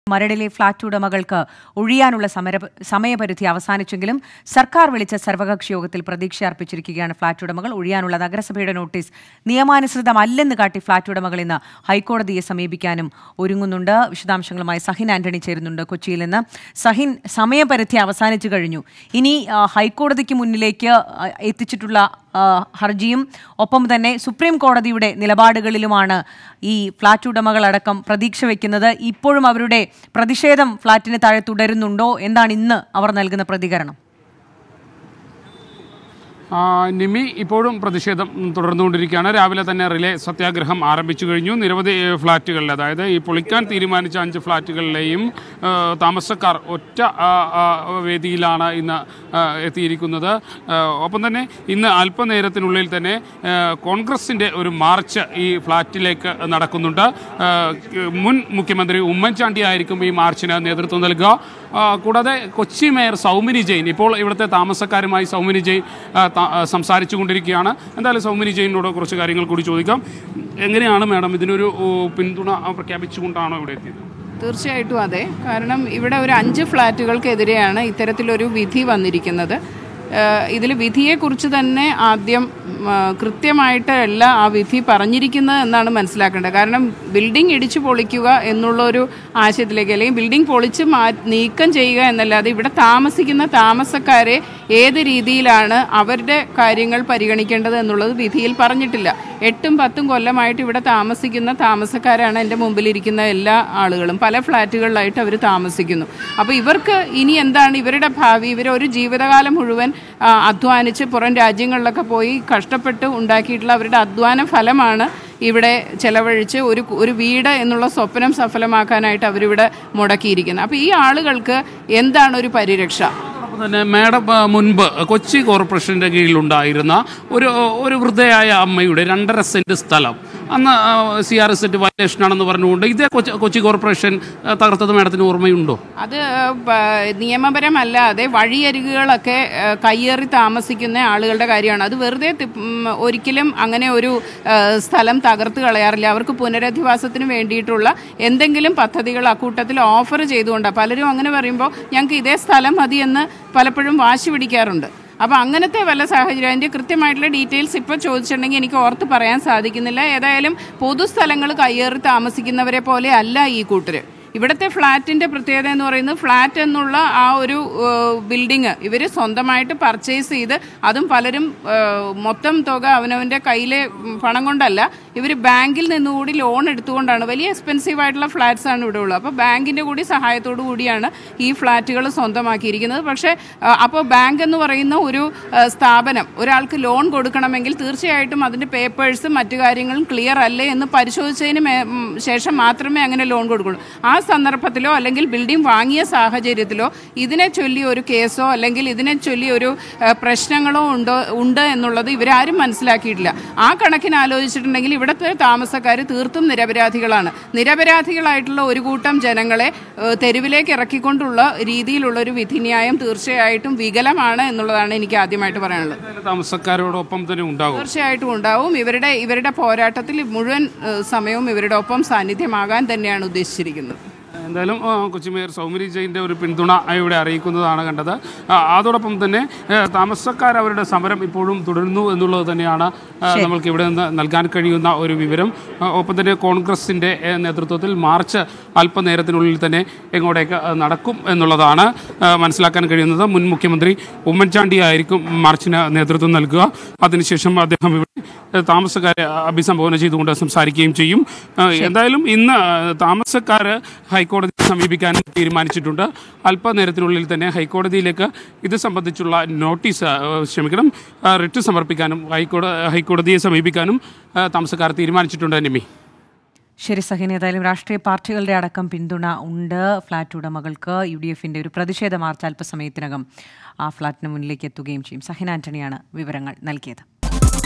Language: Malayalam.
മരടിലെ ഫ്ളാറ്റ് ഉടമകൾക്ക് ഒഴിയാനുള്ള സമര സമയപരിധി അവസാനിച്ചെങ്കിലും സർക്കാർ വിളിച്ച സർവകക്ഷി യോഗത്തിൽ പ്രതീക്ഷ അർപ്പിച്ചിരിക്കുകയാണ് ഫ്ളാറ്റ് ഉടമകൾ ഒഴിയാനുള്ള നഗരസഭയുടെ നോട്ടീസ് നിയമാനുസൃതമല്ലെന്ന് കാട്ടി ഫ്ളാറ്റ് ഉടമകൾ ഇന്ന് ഹൈക്കോടതിയെ സമീപിക്കാനും ഒരുങ്ങുന്നുണ്ട് വിശദാംശങ്ങളുമായി സഹിൻ ആന്റണി ചേരുന്നുണ്ട് കൊച്ചിയിൽ നിന്ന് സഹിൻ സമയപരിധി അവസാനിച്ചു കഴിഞ്ഞു ഇനി ആ, ഹൈക്കോടതിക്ക് മുന്നിലേക്ക് ആ, എത്തിച്ചിട്ടുള്ള ആ, ഹർജിയും ഒപ്പം തന്നെ സുപ്രീം കോടതിയുടെ നിലപാടുകളിലുമാണ് ഈ ഫ്ളാറ്റ് ഉടമകളടക്കം പ്രതീക്ഷ വയ്ക്കുന്നത് ഇപ്പോഴും അവരുടെ പ്രതിഷേധം ഫ്ളാറ്റിന് താഴെ തുടരുന്നുണ്ടോ എന്താണ് ഇന്ന് അവർ നൽകുന്ന പ്രതികരണം ആ, നിമി ഇപ്പോഴും പ്രതിഷേധം തുടർന്നുകൊണ്ടിരിക്കുകയാണ് രാവിലെ തന്നെ റിലേ സത്യാഗ്രഹം ആരംഭിച്ചു കഴിഞ്ഞു നിരവധി ഏ, ഫ്ളാറ്റുകളിൽ അതായത് ഈ പൊളിക്കാൻ തീരുമാനിച്ച അഞ്ച് ഫ്ളാറ്റുകളിലെയും ഏ, താമസക്കാർ ഒറ്റ ആ, ആ, വേദിയിലാണ് ഇന്ന് ആ, എത്തിയിരിക്കുന്നത് ആ, ഒപ്പം തന്നെ ഇന്ന് അല്പനേരത്തിനുള്ളിൽ തന്നെ ഏ, കോൺഗ്രസിൻ്റെ ഒരു മാർച്ച് ഈ ഫ്ളാറ്റിലേക്ക് നടക്കുന്നുണ്ട് ആ, മുൻ മുഖ്യമന്ത്രി ഉമ്മൻചാണ്ടി ആയിരിക്കും ഈ മാർച്ചിന് നേതൃത്വം നൽകുക ആ, കൂടാതെ കൊച്ചി മേയർ സൗമിനി ജെയിൻ ഇപ്പോൾ ഇവിടുത്തെ താമസക്കാരുമായി സൗമിനി ജെയിൻ ആ, ത- ആ, സംസാരിച്ചു കൊണ്ടിരിക്കുകയാണ് എന്തായാലും സൗമിനി ജെയിനോട് കുറച്ച് കാര്യങ്ങൾ കൂടി ചോദിക്കാം എങ്ങനെയാണ് മാഡം ഇതിനൊരു ഓ, പിന്തുണ പ്രഖ്യാപിച്ചുകൊണ്ടാണോ ഇവിടെ എത്തിയത് തീർച്ചയായിട്ടും അതെ കാരണം ഇവിടെ ഒരു അഞ്ച് ഫ്ലാറ്റുകൾക്കെതിരെയാണ് ഇത്തരത്തിലൊരു വിധി വന്നിരിക്കുന്നത് ഇതിൽ വിധിയെക്കുറിച്ച് തന്നെ ആദ്യം ഉം, ആ, കൃത്യമായിട്ട് അല്ല ആ വിധി പറഞ്ഞിരിക്കുന്നത് എന്നാണ് മനസ്സിലാക്കേണ്ടത് കാരണം ബിൽഡിംഗ് ഇടിച്ചു പൊളിക്കുക എന്നുള്ള ഒരു ആശയത്തിലേക്ക് അല്ലെങ്കിൽ ബിൽഡിംഗ് പൊളിച്ച് മാ നീക്കം ചെയ്യുക എന്നല്ലാതെ ഇവിടെ താമസിക്കുന്ന താമസക്കാരെ ഏത് രീതിയിലാണ് അവരുടെ കാര്യങ്ങൾ പരിഗണിക്കേണ്ടത് എന്നുള്ളത് വിധിയിൽ പറഞ്ഞിട്ടില്ല എട്ടും പത്തും കൊല്ലമായിട്ട് ഇവിടെ താമസിക്കുന്ന താമസക്കാരാണ് എൻ്റെ മുമ്പിലിരിക്കുന്ന എല്ലാ ആളുകളും പല ഫ്ലാറ്റുകളിലായിട്ട് അവർ താമസിക്കുന്നു അപ്പോൾ ഇവർക്ക് ഇനി എന്താണ് ഇവരുടെ ഭാവി ഇവർ ഒരു ജീവിതകാലം മുഴുവൻ ആ, അധ്വാനിച്ച് പുറം രാജ്യങ്ങളിലൊക്കെ പോയി കഷ്ടപ്പെട്ട് ഉണ്ടാക്കിയിട്ടുള്ള അവരുടെ അധ്വാന ഫലമാണ് ഇവിടെ ചെലവഴിച്ച് ഒരു ഒരു വീട് എന്നുള്ള സ്വപ്നം സഫലമാക്കാനായിട്ട് അവരിവിടെ മുടക്കിയിരിക്കുന്നത് അപ്പോൾ ഈ ആളുകൾക്ക് എന്താണ് ഒരു പരിരക്ഷ അതോടൊപ്പം തന്നെ മാഡം ആ, മുൻപ് കൊച്ചി കോർപ്പറേഷന്റെ കീഴിലുണ്ടായിരുന്ന ഒരു ഒരു വൃദ്ധയായ അമ്മയുടെ രണ്ടര സെന്റ് സ്ഥലം അന്ന് സി ആർ എസ് എറ്റ് വയലേഷൻ ആണെന്ന് പറഞ്ഞുകൊണ്ട് ഇതേ കൊച്ചി കൊച്ചി കോർപ്പറേഷൻ ആ, തകർത്തത് മാഡത്തിന് ഓർമ്മയുണ്ടോ അത് പ- നിയമപരമല്ലാതെ വഴിയരികുകളൊക്കെ ഏ, കയ്യേറി താമസിക്കുന്ന ആളുകളുടെ കാര്യമാണ് അത് വെറുതെ തി- ഉം, ഒരിക്കലും അങ്ങനെ ഒരു ഏ, സ്ഥലം തകർത്ത് കളയാറില്ല അവർക്ക് പുനരധിവാസത്തിന് വേണ്ടിയിട്ടുള്ള എന്തെങ്കിലും പദ്ധതികൾ അക്കൂട്ടത്തിൽ ഓഫർ ചെയ്തുകൊണ്ടാണ് പലരും അങ്ങനെ പറയുമ്പോൾ ഞങ്ങൾക്ക് ഇതേ സ്ഥലം മതിയെന്ന് പലപ്പോഴും വാശി പിടിക്കാറുണ്ട് അപ്പോൾ അങ്ങനത്തെ വല്ല സാഹചര്യം അതിൻ്റെ കൃത്യമായിട്ടുള്ള ഡീറ്റെയിൽസ് ഇപ്പോൾ ചോദിച്ചിട്ടുണ്ടെങ്കിൽ എനിക്ക് ഓർത്ത് പറയാൻ സാധിക്കുന്നില്ല ഏതായാലും പൊതുസ്ഥലങ്ങൾ കയ്യേറി താമസിക്കുന്നവരെ പോലെ അല്ല ഈ കൂട്ടര് ഇവിടുത്തെ ഫ്ലാറ്റിന്റെ പ്രത്യേകത എന്ന് പറയുന്നത് ഫ്ലാറ്റ് എന്നുള്ള ആ ഒരു ബിൽഡിങ് ഇവർ സ്വന്തമായിട്ട് പർച്ചേസ് ചെയ്ത് അതും പലരും ഏഹ്, മൊത്തം തുക അവനവൻ്റെ കയ്യിലെ ഉം, പണം കൊണ്ടല്ല ഇവർ ബാങ്കിൽ നിന്നുകൂടി ലോൺ എടുത്തുകൊണ്ടാണ് വലിയ എക്സ്പെൻസീവ് ആയിട്ടുള്ള ഫ്ലാറ്റ്സ് ആണ് ഇവിടെ ഉള്ളത് അപ്പോൾ ബാങ്കിന്റെ കൂടി സഹായത്തോടു കൂടിയാണ് ഈ ഫ്ലാറ്റുകൾ സ്വന്തമാക്കിയിരിക്കുന്നത് പക്ഷേ അപ്പോൾ ബാങ്ക് എന്ന് പറയുന്ന ഒരു ഏഹ്, സ്ഥാപനം ഒരാൾക്ക് ലോൺ കൊടുക്കണമെങ്കിൽ തീർച്ചയായിട്ടും അതിന്റെ പേപ്പേഴ്സും മറ്റു കാര്യങ്ങളും ക്ലിയർ അല്ലേ എന്ന് പരിശോധിച്ചതിന് മേ- ഉം, ശേഷം മാത്രമേ അങ്ങനെ ലോൺ കൊടുക്കുള്ളൂ ആ സന്ദർഭത്തിലോ അല്ലെങ്കിൽ ബിൽഡിംഗ് വാങ്ങിയ സാഹചര്യത്തിലോ ഇതിനെ ചൊല്ലി ഒരു കേസോ അല്ലെങ്കിൽ ഇതിനെ ചൊല്ലി ഒരു ഏഹ്, പ്രശ്നങ്ങളോ ഉണ്ടോ ഉണ്ട് എന്നുള്ളത് ഇവരാരും മനസ്സിലാക്കിയിട്ടില്ല ആ കണക്കിന് ആലോചിച്ചിട്ടുണ്ടെങ്കിൽ ഇവിടുത്തെ താമസക്കാർ തീർത്തും നിരപരാധികളാണ് നിരപരാധികളായിട്ടുള്ള ഒരു കൂട്ടം ജനങ്ങളെ ഏഹ്, തെരുവിലേക്ക് ഇറക്കിക്കൊണ്ടുള്ള രീതിയിലുള്ള ഒരു വിധിന്യായം തീർച്ചയായിട്ടും വികലമാണ് എന്നുള്ളതാണ് എനിക്ക് ആദ്യമായിട്ട് പറയാനുള്ളത് എന്തായാലും താമസക്കാരോടൊപ്പം തന്നെ ഉണ്ടാകും തീർച്ചയായിട്ടും ഉണ്ടാവും ഇവരുടെ ഇവരുടെ പോരാട്ടത്തിൽ മുഴുവൻ ഏഹ്, സമയവും ഇവരുടെ ഒപ്പം സാന്നിധ്യമാകാൻ തന്നെയാണ് ഉദ്ദേശിച്ചിരിക്കുന്നത് എന്തായാലും ആ, കൊച്ചി മേയർ സൗമിനി ജയിൻ്റെ ഒരു പിന്തുണ ഇവിടെ അറിയിക്കുന്നതാണ് കണ്ടത് ആ, അതോടൊപ്പം തന്നെ ഏ, താമസക്കാർ അവരുടെ സമരം ഇപ്പോഴും തുടരുന്നു എന്നുള്ളത് തന്നെയാണ് ആ, നമ്മൾക്ക് ഇവിടെ നിന്ന് നൽകാൻ കഴിയുന്ന ഒരു വിവരം ആ, ഒപ്പം തന്നെ കോൺഗ്രസിൻ്റെ ഏ, നേതൃത്വത്തിൽ മാർച്ച് അല്പനേരത്തിനുള്ളിൽ തന്നെ എങ്ങോട്ടേക്ക് ആ, നടക്കും എന്നുള്ളതാണ് ആ, മനസ്സിലാക്കാൻ കഴിയുന്നത് മുൻ മുഖ്യമന്ത്രി ഉമ്മൻചാണ്ടി ആയിരിക്കും മാർച്ചിന് നേതൃത്വം നൽകുക അതിനുശേഷം അദ്ദേഹം ഇവിടെ ഏ, താമസക്കാരെ അഭിസംബോധന ചെയ്തുകൊണ്ട് സംസാരിക്കുകയും ചെയ്യും ആ, എന്തായാലും ഇന്ന് താമസക്കാർ ഹൈക്കോടതിയെ സമീപിക്കാനും തീരുമാനിച്ചിട്ടുണ്ട് അല്പനേരത്തിനുള്ളിൽ തന്നെ ഹൈക്കോടതിയിലേക്ക് ഇത് സംബന്ധിച്ചുള്ള നോട്ടീസ് ആ, ക്ഷമിക്കണം ആ, റിട്ട് സമർപ്പിക്കാനും ഹൈക്കോടതി ഹൈക്കോടതിയെ സമീപിക്കാനും ആ, താമസക്കാർ തീരുമാനിച്ചിട്ടുണ്ട് നിമി ശരി സഹിൻ ഏതായാലും രാഷ്ട്രീയ പാർട്ടികളുടെ അടക്കം പിന്തുണ ഉണ്ട് ഫ്ളാറ്റ് ഉടമകൾക്ക് യു ഡി എഫിന്റെ ഒരു പ്രതിഷേധ മാർച്ച് അല്പസമയത്തിനകം ആ ഫ്ളാറ്റിന് മുന്നിലേക്ക് എത്തുകയും ചെയ്യും സഹിൻ ആന്റണിയാണ് വിവരങ്ങൾ നൽകിയത്